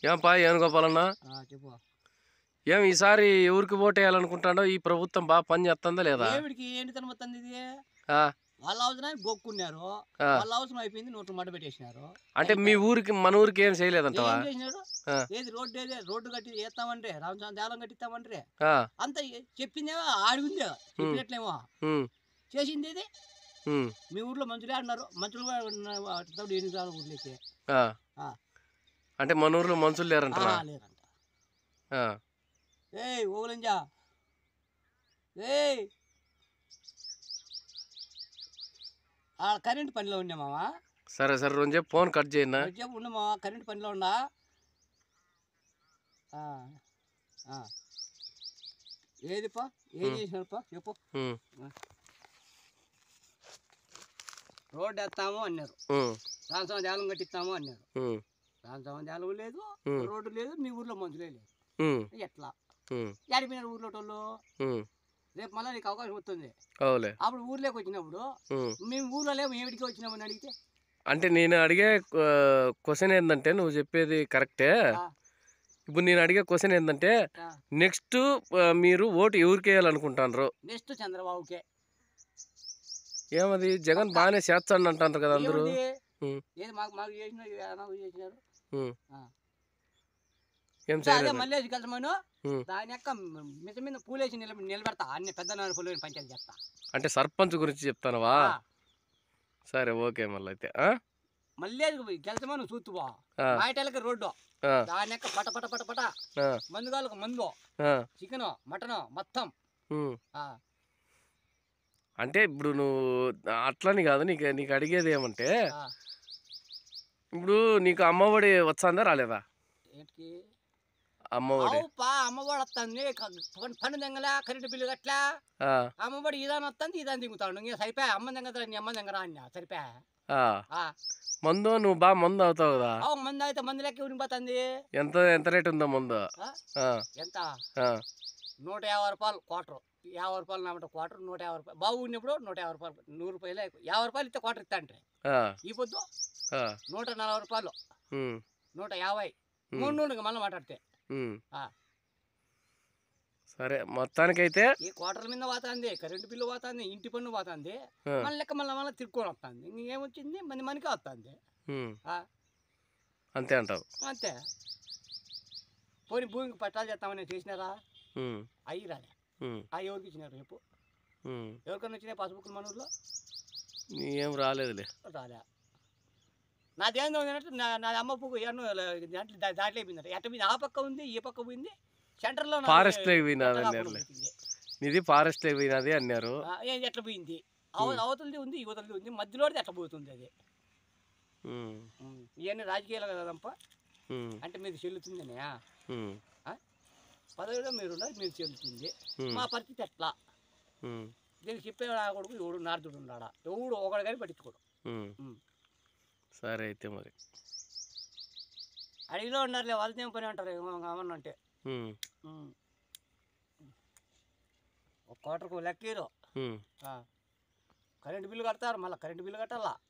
ఏంపా ఏం గోపాలన్న ఆ, చెప్పు ఏం ఈసారి ఎవరికి ఓటేయాలనుకుంటాడో ఈ ప్రభుత్వం బాగా పని చేస్తుందా లేదా ఏమిడికి ఏంటి తనమొత్తంది ఇది ఆ, వాళ్ళ అవసరానికి గొక్కున్నారు ఆ. వాళ్ళ అవసరం అయిపోయింది నోట్లు మడ్డ పెట్టేసినారు అంటే మీ ఊరికి మన ఊరికి ఏం చేయలేదంటవా ఏం చేసినాడు ఆ. ఏది రోడ్డు ఏది రోడ్డు కట్టి వేస్తామంటే రామస్వామి దేవాలయం కట్టిస్తామంటే ఆ, అంత చెప్పిందేమో ఆడిగుంది చెప్పినట్లేమో ఉమ్, చేసింది ఇది ఉమ్, మీ ఊర్లో మంచులే అన్నారు మంచులు కూడా ఉన్నారు. అట్లా ఎన్ని సార్లు ఊర్లోకి ఆ. ఆ. అంటే మన ఊర్లో మనుషులు లేరంటరా ఆ, లేరంట ఆ, ఏయ్ ఓగులంజా ఏయ్ ఆ కరెంట్ పనిలో ఉండే మావా సరే సరే రెండు చెప్పు ఫోన్ కట్ చేయన్నా చెప్పు ఉండు మావా కరెంట్ పనిలో ఉండా ఆ, ఆ. ఏదిపా ఏం చేసినారుపా చెప్పు ఉమ్, రోడ్డు వేస్తాము అన్నారు ఉమ్, రామస్వామి దేవాలయం కట్టిస్తాము అన్నారు ఉమ్, రామస్వామి దేవాలయం లేదు ఉమ్. రోడ్డు లేదు మీ ఊర్లో మంచులే లేదు ఉమ్, ఎట్లా ఉమ్, ఏడిపోయినారు ఊర్లో వాళ్ళు ఉమ్. రేపు మళ్ళీ నీకు అవకాశం వస్తుంది అవులే అప్పుడు ఊర్లోకి వచ్చినప్పుడు ఉమ్. మేము ఊర్లో లేము ఏమిటికి వచ్చినామని అడిగితే అంటే నేను అడిగే క్వశ్చన్ ఏంటంటే నువ్వు చెప్పేది కరెక్టే ఆ, ఇప్పుడు నేను అడిగే క్వశ్చన్ ఏంటంటే ఆ. నెక్స్ట్ మీరు ఓటు ఎవరికి వేయాలనుకుంటారు నెక్స్ట్ చంద్రబాబుకే ఏమది జగన్ బాగానే చేస్తాడు అంటారు కదా అందరూ ఏమిటి? ఉమ్. ఏది మాకు మాకు చేసిన నాకు చేసినారు ఉమ్. ఆ. ఏం అదే చేయలేదు మళ్ళీ కలిసమను ఉమ్. దాని యొక్క మిత మీద పూలేసి నిలబ నిలబెడతా అన్ని పెద్ద నాన్న పుల్లు పంచాయతీ చేస్తా అంటే సర్పంచ్ గురించి చెప్తానవా ఆ, సరే ఓకే మళ్ళీ అయితే ఆ? మళ్ళీ గెలిచమను చూతువా ఆ, బయటకి రోడ్డు ఆ, దాని యొక్క పట పట పట పట ఆ, మందుగాలకు మందు ఆ, చికెన్ మటన్ మొత్తం ఉమ్. ఆ, అంటే ఇప్పుడు నువ్వు అట్లని కాదు నీకు నీకు అడిగేది ఏమంటే ఆ. ఇప్పుడు నీకు అమ్మఒడి వచ్చాందా రాలేదా ఏంటికి అమ్మఒడి అవుపా అమ్మఒడి వస్తుంది పన్ను దెంగలా కరెంటు బిల్లు గట్లా ఆ, అమ్మఒడి ఇదాని వస్తుంది ఇదాని దిగుతాడు ఇంకా సరిపోయా అమ్మ దగ్గర నీ అమ్మ దగ్గర అన్న సరిపోయా ఆ. ఆ. మందు నువ్వు బాగా మందు అవుతావు కదా అవు మంది అయితే మంది లెక్క ఉనిపోతుంది ఎంత ఎంత రేట్ ఉందా మందు ఆ? ఆ, ఎంత ఆ, నూట యాభై రూపాయలు క్వార్టర్ యాభై రూపాయలు నామట క్వార్టర్ నూట యాభై రూపాయలు బాగు ఉన్నప్పుడు నూట యాభై రూపాయలు నూరు రూపాయలు ఎక్కువ. యాభై రూపాయలు ఇస్తే క్వార్టర్ ఇస్తా అంటే ఆ, ఈ పొద్దు ఆ, నూట నలభై రూపాయలు ఉమ్, నూట యాభై ఉమ్, మూడు నూనె మళ్ళీ మాట్లాడితే ఉమ్. ఆ. సరే మొత్తానికైతే ఈ క్వార్టర్ మీద పోతుంది కరెంటు బిల్లు పోతుంది ఇంటి పన్ను పోతుంది ఆ, మళ్ళీ లెక్క మళ్ళీ మళ్ళీ తిరుక్కొని వస్తుంది ఇంకేమొచ్చింది మంది మనకే వస్తుంది ఉమ్, ఆ. అంతే అంటావు అంతే పోనీ భూమికి పట్టాలు చేస్తామని చేసినారా ఉమ్, అయ్యి రాలే ఉమ్, ఆ ఎవరికి ఇచ్చినారు చెప్పు ఉమ్. ఎవరికైనా వచ్చినాయి పాస్బుక్లు మన ఊర్లో నీ ఏం రాలేదులే రాలే నాదేందో అంటే నా నా అమ్మ పువ్వు ఎన్నో దాంట్లో దా- దాంట్లో అయిపోయిందట ఎట్ట మీద ఆ పక్క ఉంది ఈ పక్క పోయింది సెంటర్లో నాది ఫారెస్ట్ లోకి పోయినది కొత్తగా అన్నారు పోయింది. నీది ఫారెస్ట్ లోకి పోయినది అన్నారు ఆ, ఏం ఎట్లా పోయింది అవ అవతలది ఉంది యువతలది ఉంది మధ్యలోది ఎట్లా పోతుంది అది ఉమ్, ఉమ్. ఇవన్నీ రాజకీయాలు కదంప ఉమ్, అంటే మీది చెల్లుతుందని ఉమ్, పదవిలో మీరు ఉన్నారు మీరు చెల్లుతుంది ఉమ్, మా పరిస్థితి ఎట్లా ఉమ్, దీనికి చెప్పే కొడుకు ఎవడు నారదుడు ఉన్నాడా ఎవడు ఒకడు కానీ పట్టించుకోడు ఉమ్. ఉమ్. సరే అయితే మరి అడవిలో ఉన్నారులే వాళ్ళతో ఏం పని అంటారు ఏమన్నా అంటే ఉమ్, ఉమ్. ఒక కోటకు లెక్కీరు ఉమ్, కరెంటు బిల్లు కడతారు మళ్ళీ కరెంటు బిల్లు కట్టాలా